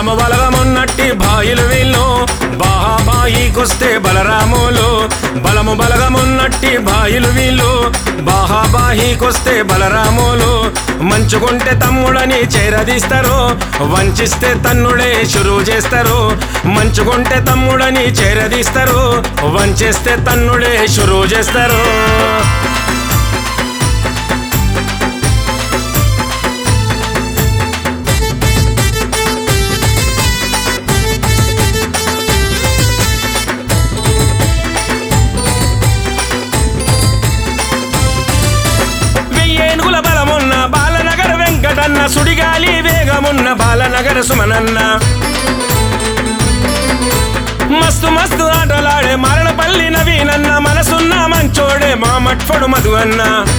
బలము బలగమున్నట్టి బాయిలు వీళ్ళు బాహాబాయికొస్తే బలరాములు బలము బలగమున్నట్టి బాయిలు వీళ్ళు బాహాబాయికొస్తే బలరాములు మంచుకుంటే తమ్ముడని చేరదీస్తారు వంచిస్తే తన్నుడే షురువు చేస్తారు మంచుకుంటే తమ్ముడని చేరదీస్తారు వంచేస్తే తన్నుడే షురువు చేస్తారు వెయ్యేనుగుల బలమున్న బాలనగర వెంకటన్న సుడిగాలి వేగమున్న బాలనగర సుమనన్న మస్తు మస్తు ఆటలాడే మరణపల్లి నవీనన్న మనసున్న మంచోడే మా మట్ఫడు మధు అన్న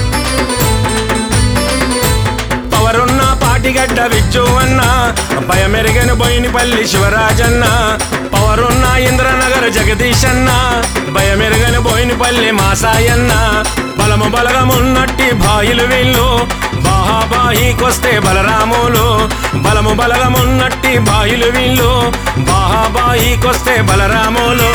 పవరున్న పాటిగడ్డ విచ్చు అన్న భయమెరిగని బోయినపల్లి శివరాజన్న పవరున్న ఇంద్రనగర్ జగదీష్ అన్న భయమెరుగని బోయినపల్లి మాసాయన్న బలము బలగమున్నట్టి బాయిలు వీళ్ళు బాహాబాయికొస్తే బలరాములు బలము బలగమున్నట్టి బాయిలు వీళ్ళు బాహాబాయికొస్తే బలరాములు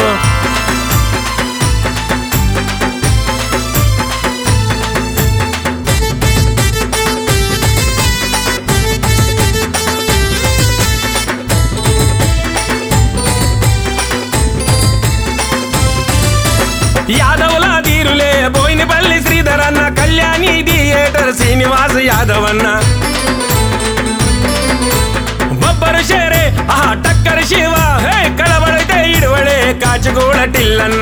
యాదవుల తీరులే బోయినపల్లి శ్రీధర్ అన్న కళ్యాణి థియేటర్ శ్రీనివాస్ యాదవ్ అన్న బొబ్బరు షేరే ఆహా టక్కర్ శివ హే కలబడితే ఇడవడే కాచిగూడ టిల్లన్న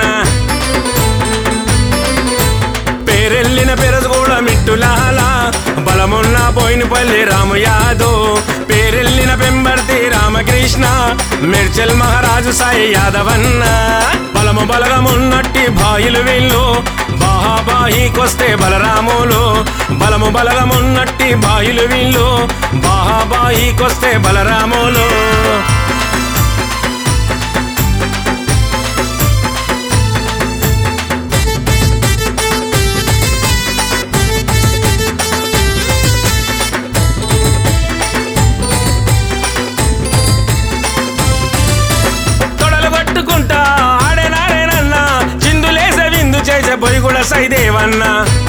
పేరెళ్ళిన పెరసుగూడ మిట్టులాల బలమున్న బోయినపల్లి రాము యాదవ్ పేరెళ్ళిన పెంబర్తి రామకృష్ణ మిర్చల్ మహారాజు సాయి యాదవన్న బలము బలగమున్నట్టి బాయిలు వీళ్ళు బాహాబాయికొస్తే బలరాములు బలము బలగమున్నట్టి బాయిలు వీళ్ళు బాహాబాయికొస్తే బలరాములు తొడలు పట్టుకుంటా ఆడేనాడేనన్నా చిందులేసే విందు చేసే బొయ్యి సైదేవన్న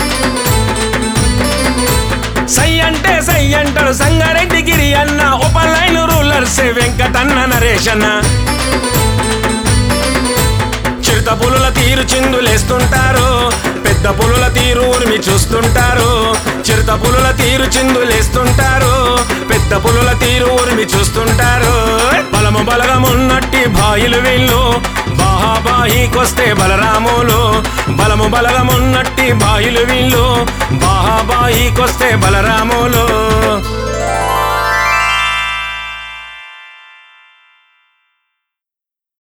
సై అంటే సై అంటాడు సంగారెడ్డి గిరి అన్న open line rulers Venkatanna Naresh అన్న చిరుత పులుల తీరు చిందులేస్తుంటారు పెద్ద పులుల తీరు ఉరిమి చూస్తుంటారు చిరుత పులుల తీరు చిందులేస్తుంటారు పెద్ద పులుల తీరు ఉరిమి చూస్తుంటారు బలము బలగమున్నట్టి బాయిలు వీళ్ళు బాహాబాయికొస్తే బలరాములు బలము బలగమున్నట్టి బాయిలు వీళ్ళు బాహాబాయికొస్తే బలరాములు